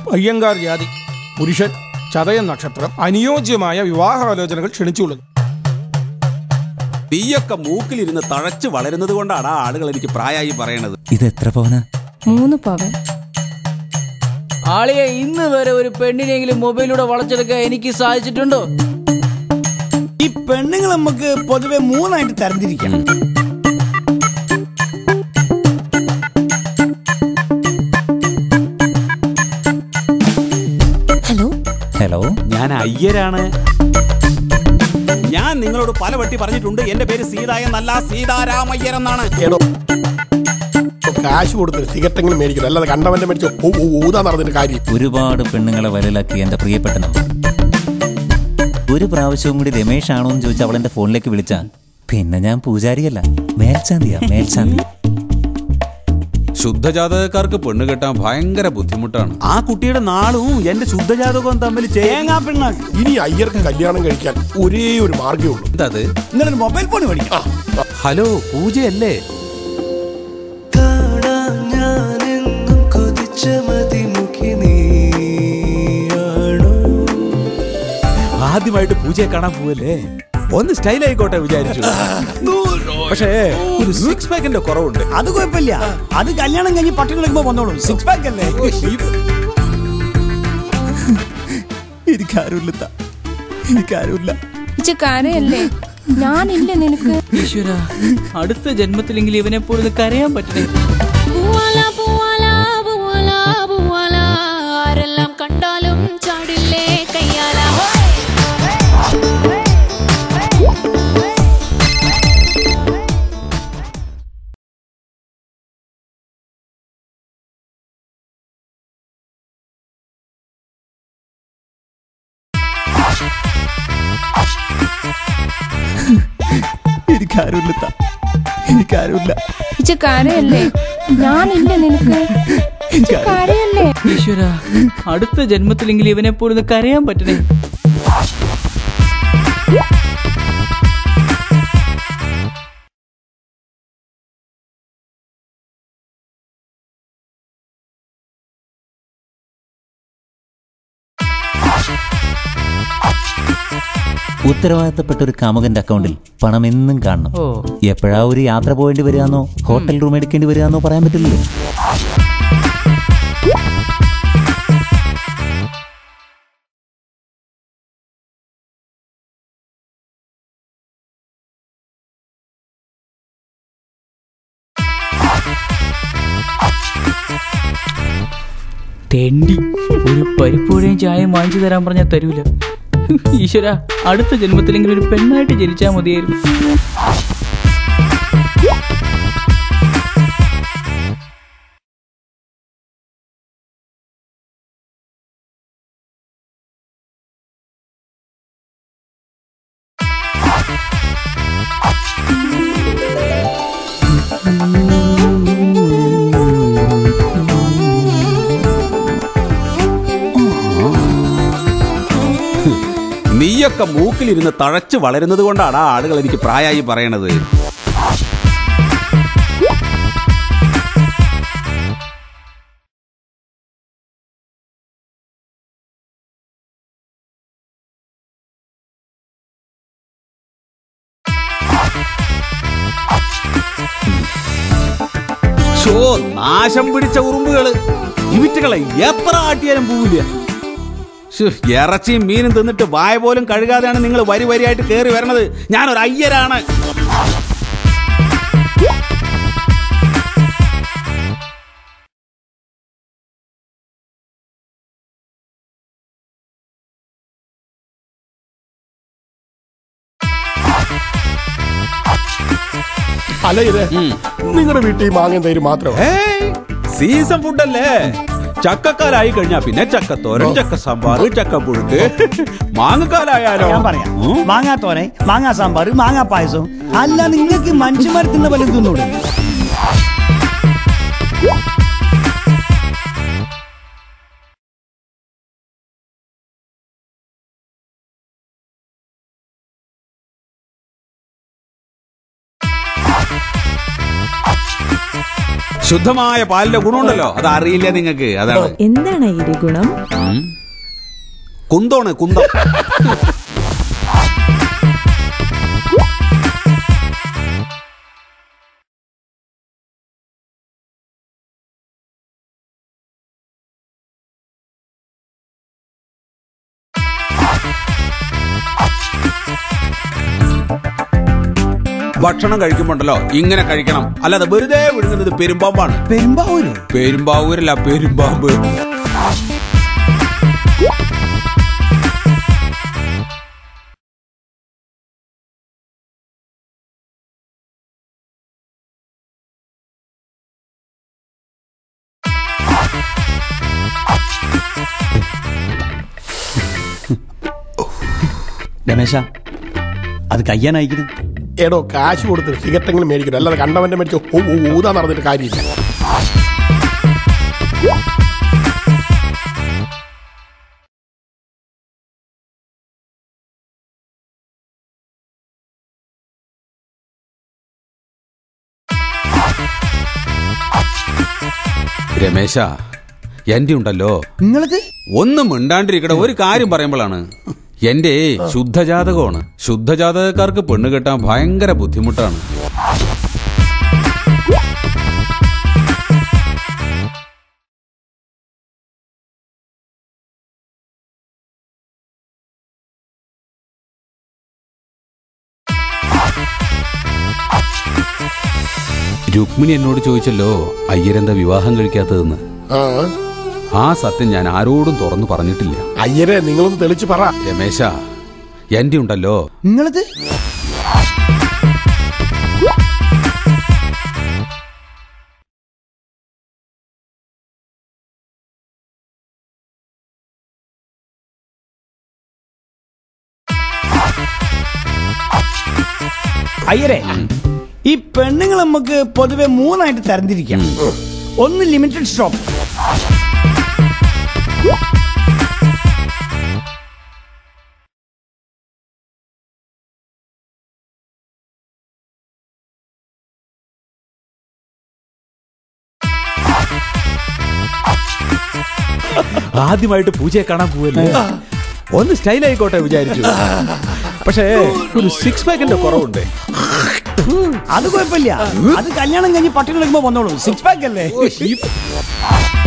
അയ്യങ്കാർ ജാതി പുരുഷൻ ചതയൻ നക്ഷത്രം അനുയോജ്യമായ വിവാഹാലോചനകൾ ക്ഷണിച്ചുകൊള്ളുന്നു തീയൊക്കെ മൂക്കിലിരുന്ന് തഴച്ചു വളരുന്നത് കൊണ്ടാണ് ആ ആളുകൾ എനിക്ക് പ്രായമായി പറയണത് ഇത് എത്ര പവന മൂന്ന് പവൻ ആളിയെ ഇന്ന് വരെ ഒരു പെണ്ണിനെങ്കിലും മൊബൈലിലൂടെ വളച്ചെടുക്കാൻ എനിക്ക് സാധിച്ചിട്ടുണ്ടോ ഈ പെണ്ണുങ്ങൾ നമുക്ക് പൊതുവെ മൂന്നായിട്ട് തരംതിരിക്കാം ഹലോ ഹലോ ഞാൻ അയ്യരാണ് ഞാൻ നിങ്ങളോട് പല വട്ടി പറഞ്ഞിട്ടുണ്ട് എന്റെ പേര് സീത എന്നല്ല സീതാരാമയ്യർ എന്നാണ് എടോ കാശ് കൊടുത്ത് സിഗരറ്റെങ്കിലും മേടിക്കണം അല്ലാതെ കണ്ടവന്റെ മേടിച്ച് ഊ- ഊ- ഊതാ നടന്നിട്ട് കാര്യം ഒരുപാട് പെണ്ണുങ്ങളെ വലയിലാക്കി എന്റെ പ്രിയപ്പെട്ട നമ്പർ ഒരു പ്രാവശ്യവും കൂടി രമേഷ് ആണോ എന്ന് ചോദിച്ചാൽ അവൾ എന്റെ ഫോണിലേക്ക് വിളിച്ച പിന്നെ ഞാൻ പൂജാരിയല്ല മേൽശാന്തിയാ മേൽശാന്തി ശുദ്ധജാതകക്കാർക്ക് പെണ്ണ് കെട്ടാൻ ഭയങ്കര ബുദ്ധിമുട്ടാണ് ആ കുട്ടിയുടെ നാളും എന്റെ ശുദ്ധജാതകവും തമ്മിൽ തേങ്ങാ പിണ്ണാക്ക് ഇനി അയ്യർക്ക് കല്യാണം കഴിക്കാൻ ഒരേ ഒരു മാർഗ്ഗേ ഉള്ളൂ എന്തത് നിങ്ങളൊരു മൊബൈൽ ഫോൺ മേടിക്കാം ഹലോ പൂജയല്ലേ ഞാനെന്നും കൊതിച്ച മതിമുഖി നീയാണോ ആദ്യമായിട്ട് പൂജയെ കാണാൻ പോവല്ലേ ഒന്ന് സ്റ്റൈൽ ആയിക്കോട്ടെ വിചാരിച്ചു പക്ഷേ ഒരു സിക്സ് പാക്കിന്റെ കുറവുണ്ട് അത് കുഴപ്പമില്ല അത് കല്യാണം കഴിഞ്ഞ് പട്ടിണി എടുക്കുമ്പോ വന്നോളൂ സിക്സ് പാക്ക് അല്ലേ എനിക്കാരുമില്ല എനിക്കാരുമില്ല ഇച്ച കരയല്ലേ ഞാനില്ല നിനക്ക് ഈശ്വര അടുത്ത ജന്മത്തിലെങ്കിലും ഇവനെ പോലും കരയാൻ പറ്റണേ പൂവാല പൂവാല പൂവാല പൂവാല ആരെല്ലാം കണ്ടാലും ചാടില്ലേ കയ്യാല എനിക്കാരുമില്ല എനിക്കാരുമില്ല ഇച്ച കരയല്ലേ ഞാനില്ല നിനക്ക് ഇച്ച കരയല്ലേ ഈശ്വര അടുത്ത ജന്മത്തിലെങ്കിലും ഇവനെ പോലും കരയാൻ പറ്റണേ ഉത്തരവാദിത്തപ്പെട്ട ഒരു കാമുകന്റെ അക്കൗണ്ടിൽ പണം എന്നും കാണണം ഓ എപ്പോഴാ ഒരു യാത്ര പോകേണ്ടി വരികയെന്നോ ഹോട്ടൽ റൂം എടുക്കേണ്ടി വരികയെന്നോ പറയാൻ പറ്റില്ലല്ലോ തെണ്ടി ഒരു പരിപ്പുഴയും ചായയും വാങ്ങിച്ചു തരാൻ പറഞ്ഞാൽ തരൂല ഈശ്വര അടുത്ത ജന്മത്തിലെങ്കിലും ഒരു പെണ്ണായിട്ട് ജനിച്ചാൽ മതിയായിരുന്നു നീയൊക്കെ മൂക്കിലിരുന്ന് തഴച്ചു വളരുന്നത് കൊണ്ടാണ് ആ ആളുകൾ എനിക്ക് പ്രായമായി പറയണത് ഷോ നാശം പിടിച്ച ഉറുമ്പുകള് ഇവിറ്റുകളെ എത്ര ആട്ടിയാലും പോവില്ല ശ്ശോ, ഇറച്ചിയും മീനും തിന്നിട്ട് വായ പോലും കഴുകാതെയാണ് നിങ്ങൾ വരി വരിയായിട്ട് കയറി വരണത് ഞാനൊരു അയ്യരാണ് അല്ല ഇത് നിങ്ങളുടെ വീട്ടിൽ മാങ്ങ തൈര് മാത്രമേ ഏയ്, സീസൺ ഫുഡല്ലേ ചക്കക്കാലായി കഴിഞ്ഞാ പിന്നെ ചക്കത്തോരൻ ചക്ക സാമ്പാർ ചക്ക പുഴുക്ക് മാങ്ങക്കാലായാലോ ഞാൻ പറയാം ഉം. മാങ്ങാ തോരൻ മാങ്ങാ സാമ്പാർ മാങ്ങാ പായസം അല്ല നിങ്ങൾക്ക് മനുഷ്യന്മാർ തിന്ന വല്ലതും തിന്നൂടെ ശുദ്ധമായ പാലിന്റെ ഗുണമുണ്ടല്ലോ അത് അറിയില്ല നിങ്ങൾക്ക് അതാണ് എന്താണ് ഈ ഗുണം ഉം. കുന്തോണ് കുന്തം ഭക്ഷണം കഴിക്കുമ്പോണ്ടല്ലോ ഇങ്ങനെ കഴിക്കണം അല്ലാതെ വെറുതെ വിഴുങ്ങുന്നത് പെരുമ്പാമ്പാണ് പെരുമ്പാവൂര് പെരുമ്പാവൂരല്ല പെരുമ്പാമ്പ് രമേശ അത് കയ്യാനയക്കുന്നു എടോ കാശ് കൊടുത്ത് സിഗരറ്റെങ്കിലും മേടിക്കണം അല്ലാതെ കണ്ടവന്റെ മേടിച്ച് ഊ- ഊ- ഊതാൻ നടന്നിട്ട് കാര്യമില്ല രമേശ എന്റെ ഉണ്ടല്ലോ നിങ്ങൾക്ക് ഒന്നും മിണ്ടാണ്ടിരിക്കട ഒരു കാര്യം പറയുമ്പോഴാണ് എന്റെ ശുദ്ധജാതകമാണ് ശുദ്ധജാതകക്കാർക്ക് പെണ്ണ് കെട്ടാൻ ഭയങ്കര ബുദ്ധിമുട്ടാണ് രുക്മിണി എന്നോട് ചോദിച്ചല്ലോ അയ്യരെന്താ വിവാഹം കഴിക്കാത്തതെന്ന് ആ ആ സത്യം ഞാൻ ആരോടും തുറന്നു പറഞ്ഞിട്ടില്ല അയ്യരെ നിങ്ങളൊന്ന് തെളിച്ച് പറ രമേശ എന്റെ ഉണ്ടല്ലോ നിങ്ങളത് അയ്യരെ ഈ പെണ്ണുങ്ങൾ നമുക്ക് പൊതുവെ മൂന്നായിട്ട് തരംതിരിക്കാം ഒന്ന് ലിമിറ്റഡ് സ്റ്റോപ്പ് ആദ്യമായിട്ട് പൂജയെ കാണാൻ പോവല്ലേ ഒന്ന് സ്റ്റൈൽ ആയിക്കോട്ടെ വിചാരിച്ചു പക്ഷേ ഒരു സിക്സ് പാക്കിന്റെ കുറവുണ്ട് അത് കുഴപ്പമില്ല അത് കല്യാണം കഴിഞ്ഞ് പട്ടിണി എടുക്കുമ്പോ വന്നോളൂ സിക്സ് പാക്ക് അല്ലേ